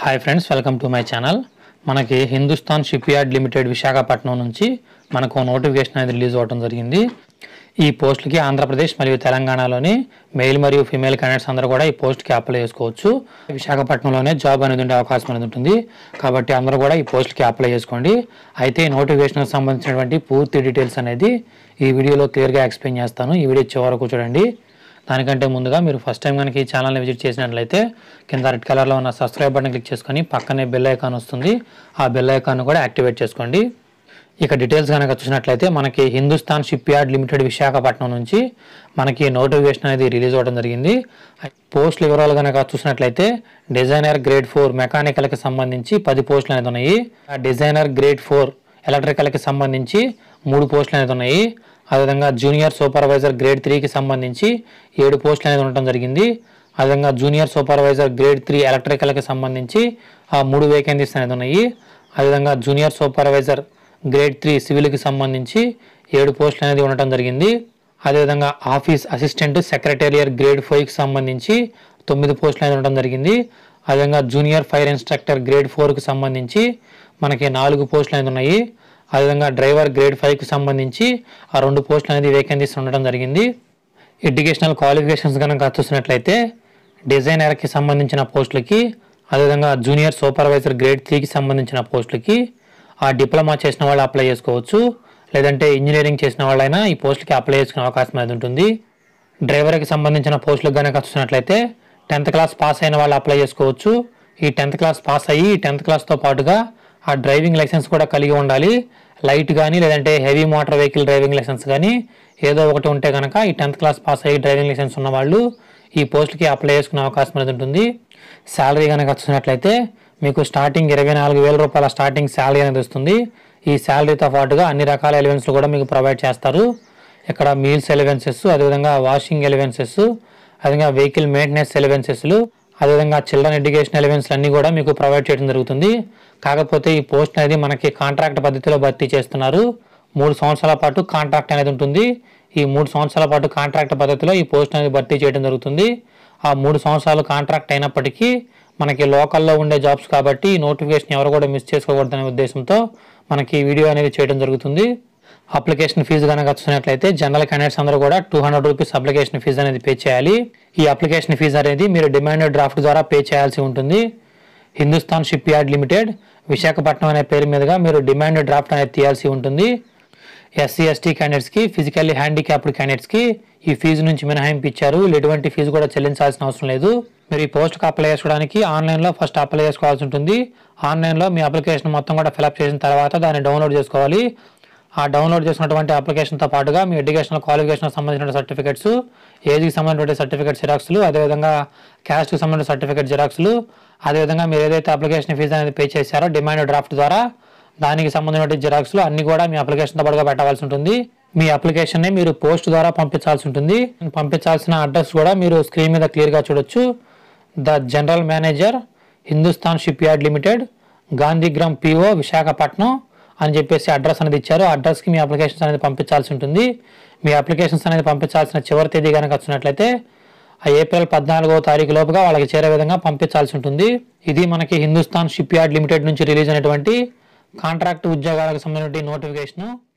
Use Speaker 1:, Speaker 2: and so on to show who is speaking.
Speaker 1: hi friends welcome to my channel మనకి Hindustan shipyard limited Visakhapatnam నుంచి మనకు నోటిఫికేషన్ అనేది రిలీజ్ అవ్వడం జరిగింది ఈ పోస్టులకి ఆంధ్రప్రదేశ్ మరియు తెలంగాణలోని మెయిల్ మరియు ఫీమేల్ క్యాండిడేట్స్ అందరూ కూడా ఈ పోస్ట్కి అప్లై చేసుకోవచ్చు విశాఖపట్నంలోనే జాబ్ అనేది ఉండే అవకాశం అనేది ఉంటుంది కాబట్టి అందరూ కూడా ఈ పోస్ట్కి అప్లై చేసుకోండి అయితే నోటిఫికేషన్కి సంబంధించినటువంటి పూర్తి డీటెయిల్స్ అనేది ఈ వీడియోలో క్లియర్గా ఎక్స్ప్లెయిన్ చేస్తాను ఈ వీడియో చివరకు చూడండి దానికంటే ముందుగా మీరు ఫస్ట్ టైం కనుక ఈ ఛానల్ని విజిట్ చేసినట్లయితే కింద రెడ్ కలర్లో ఉన్న సబ్స్క్రైబ్ బటన్ క్లిక్ చేసుకొని పక్కనే బెల్ ఐకాన్ వస్తుంది ఆ బెల్ ఐకాన్ కూడా యాక్టివేట్ చేసుకోండి ఇక డీటెయిల్స్ కనుక చూసినట్లయితే మనకి Hindustan shipyard limited Visakhapatnam నుంచి మనకి నోటిఫికేషన్ అనేది రిలీజ్ అవ్వడం జరిగింది పోస్టుల వివరాలు కనుక చూసినట్లయితే డిజైనర్ గ్రేడ్ ఫోర్ మెకానికల్కి సంబంధించి పది పోస్టులు అనేది ఉన్నాయి ఆ డిజైనర్ గ్రేడ్ ఫోర్ ఎలక్ట్రికల్కి సంబంధించి మూడు పోస్టులు అనేది ఉన్నాయి అదేవిధంగా జూనియర్ సూపర్వైజర్ గ్రేడ్ త్రీకి సంబంధించి ఏడు పోస్టులు అనేది ఉండటం జరిగింది అదేవిధంగా జూనియర్ సూపర్వైజర్ గ్రేడ్ త్రీ ఎలక్ట్రికల్కి సంబంధించి ఆ మూడు వేకెన్సీస్ అనేది ఉన్నాయి అదేవిధంగా జూనియర్ సూపర్వైజర్ గ్రేడ్ త్రీ సివిల్కి సంబంధించి ఏడు పోస్టులు అనేది ఉండటం జరిగింది అదేవిధంగా ఆఫీస్ అసిస్టెంట్ సెక్రటేరియర్ గ్రేడ్ ఫైవ్కి సంబంధించి తొమ్మిది పోస్టులు అనేది ఉండటం జరిగింది అదేవిధంగా జూనియర్ ఫైర్ ఇన్స్ట్రక్టర్ గ్రేడ్ ఫోర్కి సంబంధించి మనకి నాలుగు పోస్టులు అనేది ఉన్నాయి అదేవిధంగా డ్రైవర్ గ్రేడ్ ఫైవ్కి సంబంధించి ఆ రెండు పోస్టులు అనేది వేకెన్సీస్ ఉండడం జరిగింది ఎడ్యుకేషనల్ క్వాలిఫికేషన్స్ కనుక చూసినట్లయితే డిజైనర్కి సంబంధించిన పోస్టులకి అదేవిధంగా జూనియర్ సూపర్వైజర్ గ్రేడ్ త్రీకి సంబంధించిన పోస్టులకి ఆ డిప్లొమా చేసిన వాళ్ళు అప్లై చేసుకోవచ్చు లేదంటే ఇంజనీరింగ్ చేసిన వాళ్ళైనా ఈ పోస్టులకి అప్లై చేసుకునే అవకాశం అనేది ఉంటుంది డ్రైవర్కి సంబంధించిన పోస్టులకు కనుక చూసినట్లయితే టెన్త్ క్లాస్ పాస్ అయిన వాళ్ళు అప్లై చేసుకోవచ్చు ఈ టెన్త్ క్లాస్ పాస్ అయ్యి ఈ టెన్త్ క్లాస్తో పాటుగా ఆ డ్రైవింగ్ లైసెన్స్ కూడా కలిగి ఉండాలి లైట్ కానీ లేదంటే heavy motor vehicle driving licence కానీ ఏదో ఒకటి ఉంటే కనుక ఈ టెన్త్ క్లాస్ పాస్ అయ్యి డ్రైవింగ్ లైసెన్స్ ఉన్న వాళ్ళు ఈ పోస్ట్కి అప్లై చేసుకునే అవకాశం అనేది ఉంటుంది శాలరీ కనుక చూసినట్లయితే మీకు స్టార్టింగ్ ఇరవై నాలుగు వేల రూపాయల స్టార్టింగ్ శాలరీ అనేది వస్తుంది ఈ శాలరీతో పాటుగా అన్ని రకాల ఎలివెన్స్లు కూడా మీకు ప్రొవైడ్ చేస్తారు ఇక్కడ మీల్స్ ఎలివెన్సెస్ అదేవిధంగా వాషింగ్ ఎలివెన్సెస్ అదేవిధంగా వెహికల్ మెయింటెనెన్స్ ఎలివెన్సెస్లు అదేవిధంగా చిల్డ్రన్ ఎడ్యుకేషన్ ఎలివెన్స్ అన్ని కూడా మీకు ప్రొవైడ్ చేయడం జరుగుతుంది కాకపోతే ఈ పోస్ట్ అనేది మనకి కాంట్రాక్ట్ పద్ధతిలో భర్తీ చేస్తున్నారు మూడు సంవత్సరాల పాటు కాంట్రాక్ట్ అనేది ఉంటుంది ఈ మూడు సంవత్సరాల పాటు కాంట్రాక్ట్ పద్ధతిలో ఈ పోస్ట్ అనేది భర్తీ చేయడం జరుగుతుంది ఆ మూడు సంవత్సరాలు కాంట్రాక్ట్ అయినప్పటికీ మనకి లోకల్లో ఉండే జాబ్స్ కాబట్టి ఈ నోటిఫికేషన్ ఎవరు కూడా మిస్ చేసుకోకూడదనే ఉద్దేశంతో మనకి ఈ వీడియో అనేది చేయడం జరుగుతుంది అప్లికేషన్ ఫీజు కనుక చూసినట్లయితే జనరల్ క్యాండిడేట్స్ అందరూ కూడా two hundred rupees application fee అనేది పే చేయాలి ఈ అప్లికేషన్ ఫీజు అనేది మీరు డిమాండెడ్ డ్రాఫ్ట్ ద్వారా పే చేయాల్సి ఉంటుంది Hindustan shipyard limited Visakhapatnam అనే పేరు మీదుగా మీరు డిమాండెడ్ డ్రాఫ్ట్ అనేది తీయాల్సి ఉంటుంది ఎస్సీ ఎస్టీ క్యాండిడేట్స్కి ఫిజికల్లీ హ్యాండిక్యాప్డ్ క్యాండిడేట్స్కి ఈ ఫీజు నుంచి మినహాయింపు ఇచ్చారు వీళ్ళు ఎటువంటి ఫీజు కూడా చెల్లించాల్సిన అవసరం లేదు మీరు ఈ పోస్ట్కి అప్లై చేసుకోవడానికి ఆన్లైన్లో ఫస్ట్ అప్లై చేసుకోవాల్సి ఉంటుంది ఆన్లైన్లో మీ అప్లికేషన్ మొత్తం కూడా ఫిలప్ చేసిన తర్వాత దాన్ని డౌన్లోడ్ చేసుకోవాలి ఆ డౌన్లోడ్ చేసుకున్నటువంటి అప్లికేషన్తో పాటుగా మీ ఎడ్యుకేషనల్ క్వాలిఫికేషన్ సంబంధించిన సర్టిఫికెట్స్ ఏజ్కి సంబంధించిన సర్టిఫికేట్ జిరాక్స్లు అదేవిధంగా క్యాస్ట్కి సంబంధించిన సర్టిఫికేట్ జిరాక్స్లు అదేవిధంగా మీరు ఏదైతే అప్లికేషన్ ఫీజు అనేది పే చేశారో డిమాండ్ డ్రాఫ్ట్ ద్వారా దానికి సంబంధించిన జిరాక్స్లు అన్ని కూడా మీ అప్లికేషన్తో పాటుగా పెట్టవలసి ఉంటుంది మీ అప్లికేషన్ని మీరు పోస్ట్ ద్వారా పంపించాల్సి ఉంటుంది పంపించాల్సిన అడ్రస్ కూడా మీరు స్క్రీన్ మీద క్లియర్గా చూడొచ్చు the general manager Hindustan shipyard limited Gandhigram PO Visakhapatnam అని చెప్పేసి అడ్రస్ అనేది ఇచ్చారు ఆ అడ్రస్కి మీ అప్లికేషన్స్ అనేది పంపించాల్సి ఉంటుంది మీ అప్లికేషన్స్ అనేది పంపించాల్సిన చివరి తేదీ కనుక వచ్చినట్లయితే ఆ ఏప్రిల్ పద్నాలుగో తారీఖు లోపుగా వాళ్ళకి చేరే విధంగా పంపించాల్సి ఉంటుంది ఇది మనకి హిందుస్థాన్ షిప్ యార్డ్ లిమిటెడ్ నుంచి రిలీజ్ అయినటువంటి కాంట్రాక్ట్ ఉద్యోగాలకు సంబంధించిన నోటిఫికేషన్